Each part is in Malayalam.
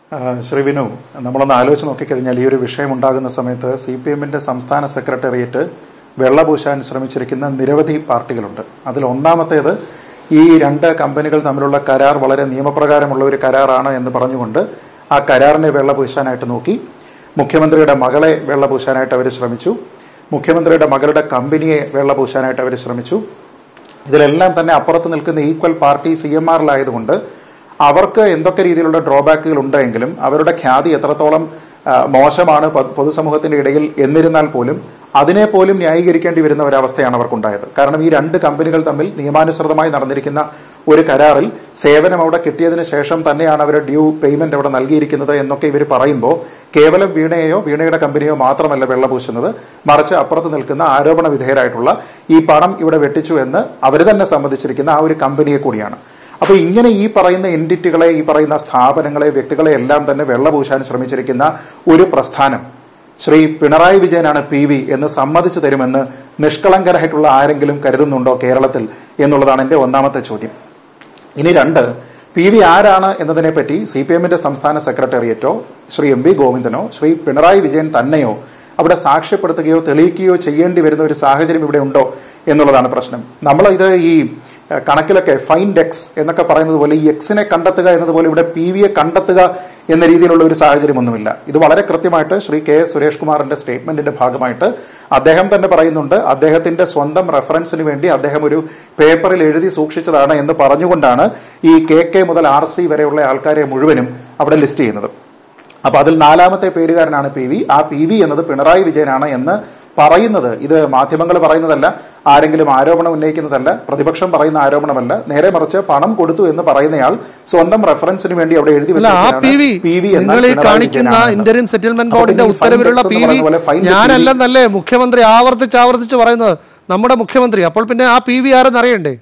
ആ, ശ്രീ വിനു നമ്മളൊന്ന് ആലോചിച്ച് നോക്കിക്കഴിഞ്ഞാൽ ഈ ഒരു വിഷയം ഉണ്ടാകുന്ന സമയത്ത് സി പി എമ്മിന്റെ സംസ്ഥാന സെക്രട്ടേറിയറ്റ് വെള്ളപൂശാൻ ശ്രമിച്ചിരിക്കുന്ന നിരവധി പാർട്ടികളുണ്ട് അതിൽ ഒന്നാമത്തേത് ഈ രണ്ട് കമ്പനികൾ തമ്മിലുള്ള കരാർ വളരെ നിയമപ്രകാരമുള്ള ഒരു കരാറാണ് എന്ന് പറഞ്ഞുകൊണ്ട് ആ കരാറിനെ വെള്ളപൂശാനായിട്ട് നോക്കി മുഖ്യമന്ത്രിയുടെ മകളെ വെള്ളപൂശാനായിട്ട് അവർ ശ്രമിച്ചു മുഖ്യമന്ത്രിയുടെ മകളുടെ കമ്പനിയെ വെള്ളപൂശാനായിട്ട് അവർ ശ്രമിച്ചു ഇതിലെല്ലാം തന്നെ അപ്പുറത്ത് നിൽക്കുന്ന ഈക്വൽ പാർട്ടി സി എം ആറിലായതുകൊണ്ട് അവർക്ക് എന്തൊക്കെ രീതിയിലുള്ള ഡ്രോബാക്കുകൾ ഉണ്ടെങ്കിലും അവരുടെ ഖ്യാതി എത്രത്തോളം ആ, മോശമാണ് പൊ- പൊതുസമൂഹത്തിന്റെ ഇടയിൽ എന്നിരുന്നാൽ പോലും അതിനെ പോലും ന്യായീകരിക്കേണ്ടി വരുന്ന ഒരവസ്ഥയാണ് അവർക്കുണ്ടായത് കാരണം ഈ രണ്ട് കമ്പനികൾ തമ്മിൽ നിയമാനുസൃതമായി നടന്നിരിക്കുന്ന ഒരു കരാറിൽ സേവനം അവിടെ കിട്ടിയതിന് ശേഷം തന്നെയാണ് അവർ ഡ്യൂ പേയ്മെന്റ് അവിടെ നൽകിയിരിക്കുന്നത് എന്നൊക്കെ ഇവർ പറയുമ്പോൾ കേവലം വീണയെയോ വീണയുടെ കമ്പനിയോ മാത്രമല്ല വെള്ളപൂശുന്നത് മറിച്ച് അപ്പുറത്ത് നിൽക്കുന്ന ആരോപണ വിധേയരായിട്ടുള്ള ഈ പണം ഇവിടെ വെട്ടിച്ചു എന്ന് അവർ തന്നെ സമ്മതിച്ചിരിക്കുന്ന ആ ഒരു കമ്പനിയെ കൂടിയാണ് അപ്പൊ ഇങ്ങനെ ഈ പറയുന്ന എൻറ്റിറ്റികളെ ഈ പറയുന്ന സ്ഥാപനങ്ങളെ വ്യക്തികളെ എല്ലാം തന്നെ വെള്ളപൂശാൻ ശ്രമിച്ചിരിക്കുന്ന ഒരു പ്രസ്ഥാനം ശ്രീ പിണറായി വിജയനാണ് പി വി എന്ന് സമ്മതിച്ചു തരുമെന്ന് നിഷ്കളങ്കരായിട്ടുള്ള ആരെങ്കിലും കരുതുന്നുണ്ടോ കേരളത്തിൽ എന്നുള്ളതാണ് എന്റെ ഒന്നാമത്തെ ചോദ്യം ഇനി രണ്ട് പി വി ആരാണ് എന്നതിനെപ്പറ്റി സി പി എമ്മിന്റെ സംസ്ഥാന സെക്രട്ടേറിയറ്റോ ശ്രീ എം വി ഗോവിന്ദനോ ശ്രീ പിണറായി വിജയൻ തന്നെയോ അവിടെ സാക്ഷ്യപ്പെടുത്തുകയോ തെളിയിക്കുകയോ ചെയ്യേണ്ടി വരുന്ന ഒരു സാഹചര്യം ഇവിടെ ഉണ്ടോ എന്നുള്ളതാണ് പ്രശ്നം നമ്മൾ ഇത് ഈ ഏഹ്, കണക്കിലൊക്കെ ഫൈൻഡ് എക്സ് എന്നൊക്കെ പറയുന്നത് പോലെ ഈ എക്സിനെ കണ്ടെത്തുക എന്നതുപോലെ ഇവിടെ പി വിയെ കണ്ടെത്തുക എന്ന രീതിയിലുള്ള ഒരു സാഹചര്യമൊന്നുമില്ല ഇത് വളരെ കൃത്യമായിട്ട് ശ്രീ കെ എസ് സുരേഷ് കുമാറിന്റെ സ്റ്റേറ്റ്മെന്റിന്റെ ഭാഗമായിട്ട് അദ്ദേഹം തന്നെ പറയുന്നുണ്ട് അദ്ദേഹത്തിന്റെ സ്വന്തം റെഫറൻസിന് വേണ്ടി അദ്ദേഹം ഒരു പേപ്പറിൽ എഴുതി സൂക്ഷിച്ചതാണ് എന്ന് പറഞ്ഞുകൊണ്ടാണ് ഈ കെ കെ മുതൽ ആർ സി വരെയുള്ള ആൾക്കാരെ മുഴുവനും അവിടെ ലിസ്റ്റ് ചെയ്യുന്നത് അപ്പൊ അതിൽ നാലാമത്തെ പേരുകാരനാണ് പി വി ആ പി വി എന്നത് പിണറായി വിജയനാണ് എന്ന് പറയുന്നത് ഇത് മാധ്യമങ്ങൾ പറയുന്നതല്ല ആരെങ്കിലും ആരോപണം ഉന്നയിക്കുന്നതല്ല പ്രതിപക്ഷം പറയുന്ന ആരോപണമല്ല നേരെ മറിച്ച് പണം കൊടുത്തു എന്ന് പറയുന്നയാൾ സ്വന്തം റെഫറൻസിന് വേണ്ടി അവിടെ എഴുതി അല്ല ആ പി വി വെച്ചിരിക്കുകയാണ്. PV എന്നാൽ നിങ്ങൾ ഈ പിണറായി കാണിക്കുന്ന വിജയനാണ് എന്ന്. ഇന്ത്യൻ സെറ്റിൽമെന്റ് അപ്പോൾ ബോർഡിന്റെ പിന്നെ ഈ fine ഉത്തരവിലുള്ള text പി എന്ന് വി പറയുന്ന പോലെ fine the ഞാനല്ലെന്നല്ലേ മുഖ്യമന്ത്രി ആവർത്തിച്ച് ആവർത്തിച്ച് പറയുന്നത് നമ്മുടെ മുഖ്യമന്ത്രി അപ്പോൾ പിന്നെ ആ പി വി ആരെന്ന് അറിയണ്ടേ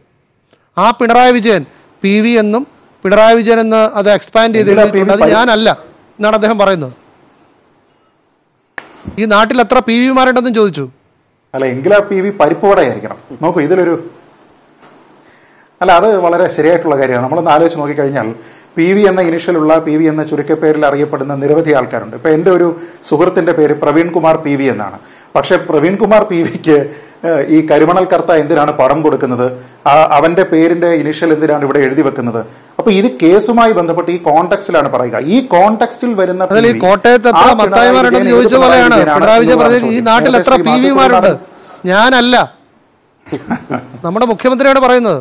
ആ പിണറായി വിജയൻ പി വി എന്നും പിണറായി വിജയൻ എന്ന് അത് എക്സ്പാൻഡ് ചെയ്ത് എന്തിനാ എഴുതിയിട്ടുണ്ട് അത് PV ഞാനല്ല എന്നാണ് അദ്ദേഹം പറയുന്നത് ഈ നാട്ടിൽ എത്ര പി വിമാരുണ്ടെന്നും ചോദിച്ചു അല്ല എങ്കിലാ പി വി പരിപ്പുവടയായിരിക്കണം നോക്കൂ ഇതിലൊരു അല്ല അത് വളരെ ശരിയായിട്ടുള്ള കാര്യമാണ് നമ്മളൊന്ന് ആലോചിച്ച് നോക്കിക്കഴിഞ്ഞാൽ പി വി എന്ന ഇനിഷ്യലുള്ള പി വി എന്ന ചുരുക്കപ്പേരിൽ അറിയപ്പെടുന്ന നിരവധി ആൾക്കാരുണ്ട് ഇപ്പൊ എൻ്റെ ഒരു സുഹൃത്തിന്റെ പേര് പ്രവീൺ കുമാർ പി വി എന്നാണ് പക്ഷെ പ്രവീൺ കുമാർ പി വിക്ക് ഈ കരിമണൽ കർത്ത എന്തിനാണ് പണം കൊടുക്കുന്നത് ആ അവന്റെ പേരിന്റെ ഇനിഷ്യൽ എന്തിനാണ് ഇവിടെ എഴുതി വെക്കുന്നത് അപ്പൊ ഇത് കേസുമായി ബന്ധപ്പെട്ട് ഈ കോണ്ടെക്സ്റ്റിലാണ് പറയുക ഈ കോണ്ടെക്സ്റ്റിൽ വരുന്ന അതിൽ ഈ PV, കോട്ടയത്ത് ആ എത്ര പിണറായി മത്തായിമാരുണ്ടെന്ന് വിജയൻ ചോദിച്ച ഏത് പോലെയാണ് വിജയനാണ് പിണറായി വിജയൻ എന്നുള്ളതാണ് പറഞ്ഞത് ഈ ചോദ്യം. നാട്ടിൽ നേരത്തെ എത്ര ശ്രീ പി മാത്യു വിമാരുണ്ട് കുമാർ ഞാനല്ല നമ്മുടെ മുഖ്യമന്ത്രിയാണ് പറയുന്നത്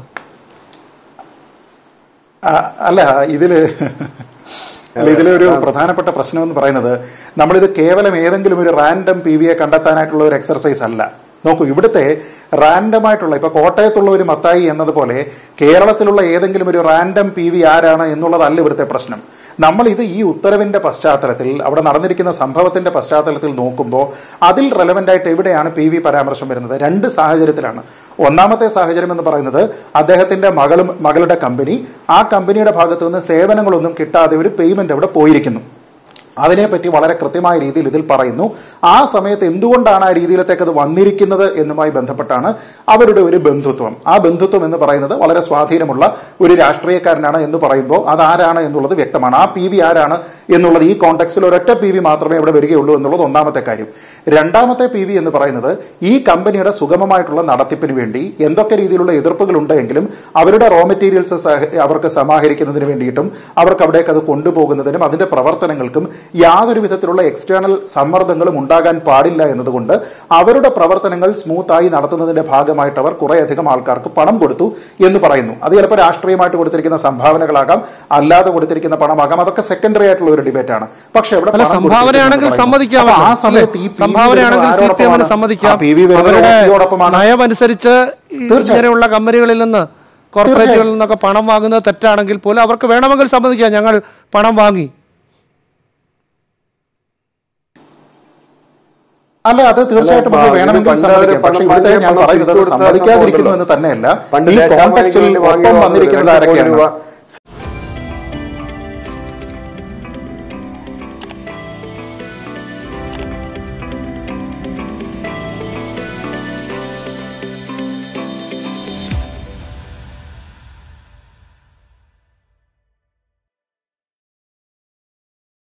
ആ, അല്ല ഇതില് അല്ല ഇതിലൊരു പ്രധാനപ്പെട്ട പ്രശ്നം എന്ന് പറയുന്നത് നമ്മളിത് കേവലം ഏതെങ്കിലും ഒരു റാൻഡം പി വിയെ കണ്ടെത്താനായിട്ടുള്ള ഒരു എക്സർസൈസ് അല്ല നോക്കൂ ഇവിടുത്തെ റാൻഡം ആയിട്ടുള്ള ഇപ്പൊ കോട്ടയത്തുള്ള ഒരു മത്തായി എന്നതുപോലെ കേരളത്തിലുള്ള ഏതെങ്കിലും ഒരു റാൻഡം പി വി ആരാണ് എന്നുള്ളതല്ല ഇവിടുത്തെ പ്രശ്നം നമ്മൾ ഇത് ഈ ഉത്തരവിന്റെ പശ്ചാത്തലത്തിൽ അവിടെ നടന്നിരിക്കുന്ന സംഭവത്തിന്റെ പശ്ചാത്തലത്തിൽ നോക്കുമ്പോൾ അതിൽ റെലവെന്റ് ആയിട്ട് എവിടെയാണ് പി വി പരാമർശം വരുന്നത് രണ്ട് സാഹചര്യത്തിലാണ് ഒന്നാമത്തെ സാഹചര്യം എന്ന് പറയുന്നത് അദ്ദേഹത്തിന്റെ മകളും മകളുടെ കമ്പനി ആ കമ്പനിയുടെ ഭാഗത്തു നിന്ന് സേവനങ്ങളൊന്നും കിട്ടാതെ ഒരു പേയ്മെന്റ് അവിടെ പോയിരിക്കുന്നു അതിനെപ്പറ്റി വളരെ കൃത്യമായ രീതിയിൽ ഇതിൽ പറയുന്നു ആ സമയത്ത് എന്തുകൊണ്ടാണ് ആ രീതിയിലത്തേക്ക് അത് വന്നിരിക്കുന്നത് എന്നുമായി ബന്ധപ്പെട്ടാണ് അവരുടെ ഒരു ബന്ധുത്വം ആ ബന്ധുത്വം എന്ന് പറയുന്നത് വളരെ സ്വാധീനമുള്ള ഒരു രാഷ്ട്രീയക്കാരനാണ് എന്ന് പറയുമ്പോൾ അതാരാണ് എന്നുള്ളത് വ്യക്തമാണ് ആ പി വി ആരാണ് എന്നുള്ളത് ഈ കോണ്ടെക്സ്റ്റിൽ ഒരൊറ്റ പി വി മാത്രമേ ഇവിടെ വരികയുള്ളൂ എന്നുള്ളത് ഒന്നാമത്തെ കാര്യം രണ്ടാമത്തെ പി വി എന്ന് പറയുന്നത് ഈ കമ്പനിയുടെ സുഗമമായിട്ടുള്ള നടത്തിപ്പിന് വേണ്ടി എന്തൊക്കെ രീതിയിലുള്ള എതിർപ്പുകൾ ഉണ്ടെങ്കിലും അവരുടെ റോ മെറ്റീരിയൽസ് അവർക്ക് സമാഹരിക്കുന്നതിന് വേണ്ടിയിട്ടും അവർക്ക് അവിടേക്ക് അത് കൊണ്ടുപോകുന്നതിനും അതിന്റെ പ്രവർത്തനങ്ങൾക്കും യാതൊരു വിധത്തിലുള്ള എക്സ്റ്റേണൽ സമ്മർദ്ദങ്ങളും ഉണ്ടാകാൻ പാടില്ല എന്നതുകൊണ്ട് അവരുടെ പ്രവർത്തനങ്ങൾ സ്മൂത്തായി നടത്തുന്നതിന്റെ ഭാഗമായിട്ട് അവർ കുറേയധികം ആൾക്കാർക്ക് പണം കൊടുത്തു എന്ന് പറയുന്നു അത് ചിലപ്പോൾ രാഷ്ട്രീയമായിട്ട് കൊടുത്തിരിക്കുന്ന സംഭാവനകളാകാം അല്ലാതെ കൊടുത്തിരിക്കുന്ന പണമാകാം അതൊക്കെ സെക്കൻഡറി ആയിട്ടുള്ള ഒരു ഡിബേറ്റ് ആണ് പക്ഷെ ഇവിടെ അല്ല പണം കൊടുത്തിരിക്കുന്നു സംഭാവനയാണെങ്കിൽ എന്ന് പറയുന്നു. സമ്മതിക്കാം അപ്പൊ ആ സമയത്ത് ഈ PV സംഭാവനയാണെങ്കിൽ സി പി എമ്മിന് ആരോടൊപ്പമാണ്? സമ്മതിക്കാം ആ PV വരുന്നത് അവരുടെ റോസിയോടൊപ്പമാണ്. നയമനുസരിച്ച് ഈ തീർച്ചയായും. ഇങ്ങനെയുള്ള കമ്പനികളിൽ നിന്ന് കോർപ്പറേറ്റുകളിൽ നിന്നൊക്കെ പണം വാങ്ങുന്നത് തെറ്റാണെങ്കിൽ പോലും അവർക്ക് വേണമെങ്കിൽ സമ്മതിക്കാം ഞങ്ങൾ പണം വാങ്ങി അല്ല അത് തീർച്ചയായിട്ടും അല്ല, നമുക്ക് ഇത് വേണമെങ്കിൽ പണ്ട് സമ്മതിക്കാം പണം പക്ഷെ ഇവിടുത്തെ വാങ്ങിയ ഞാൻ പണം പറയുന്നത് തിരിച്ചു കൊടുത്ത സമ്മതിക്കാതിരിക്കുന്നു സംഭവം എന്ന് തന്നെയല്ല പണ്ട് ഈ ദേശാഭിമാനികളിൽ കോണ്ടെക്സ്റ്റിൽ വാങ്ങിയ ഒപ്പം വന്നിരിക്കുന്നത് രണ്ട് കോടി ആരൊക്കെയാണ് രൂപ